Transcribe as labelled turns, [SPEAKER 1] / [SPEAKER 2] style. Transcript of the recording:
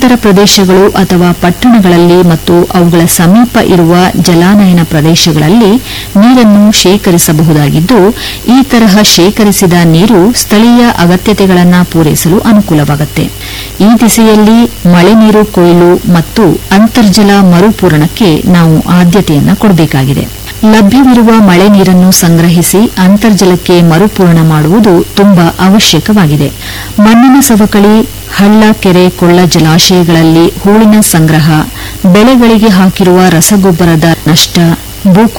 [SPEAKER 1] ಎತ್ತರ ಪ್ರದೇಶಗಳು ಅಥವಾ ಪಟ್ಟಣಗಳಲ್ಲಿ ಮತ್ತು ಅವುಗಳ ಸಮೀಪ ಇರುವ ಜಲಾನಯನ ಪ್ರದೇಶಗಳಲ್ಲಿ ನೀರನ್ನು ಶೇಖರಿಸಬಹುದಾಗಿದ್ದು ಈ ತರಹ ಶೇಖರಿಸಿದ ನೀರು ಸ್ಥಳೀಯ ಅಗತ್ಯತೆಗಳನ್ನು ಪೂರೈಸಲು ಅನುಕೂಲವಾಗುತ್ತೆ ಈ ದಿಸೆಯಲ್ಲಿ ಮಳೆ ನೀರು ಕೊಯ್ಲು ಮತ್ತು ಅಂತರ್ಜಲ ಮರುಪೂರಣಕ್ಕೆ ನಾವು ಆದ್ಯತೆಯನ್ನ ಕೊಡಬೇಕಾಗಿದೆ ಲಭ್ಯವಿರುವ ಮಳೆ ನೀರನ್ನು ಸಂಗ್ರಹಿಸಿ ಅಂತರ್ಜಲಕ್ಕೆ ಮರುಪೂರಣ ಮಾಡುವುದು ತುಂಬಾ ಅವಶ್ಯಕವಾಗಿದೆ ಮಣ್ಣಿನ ಸವಕಳಿ ಹಳ್ಳ ಕೆರೆ ಕೊಳ್ಳ ಜಲಾಶಯಗಳಲ್ಲಿ ಹೂಳಿನ ಸಂಗ್ರಹ ಬೆಳೆಗಳಿಗೆ ಹಾಕಿರುವ ರಸಗೊಬ್ಬರದ ನಷ್ಟ ಭೂ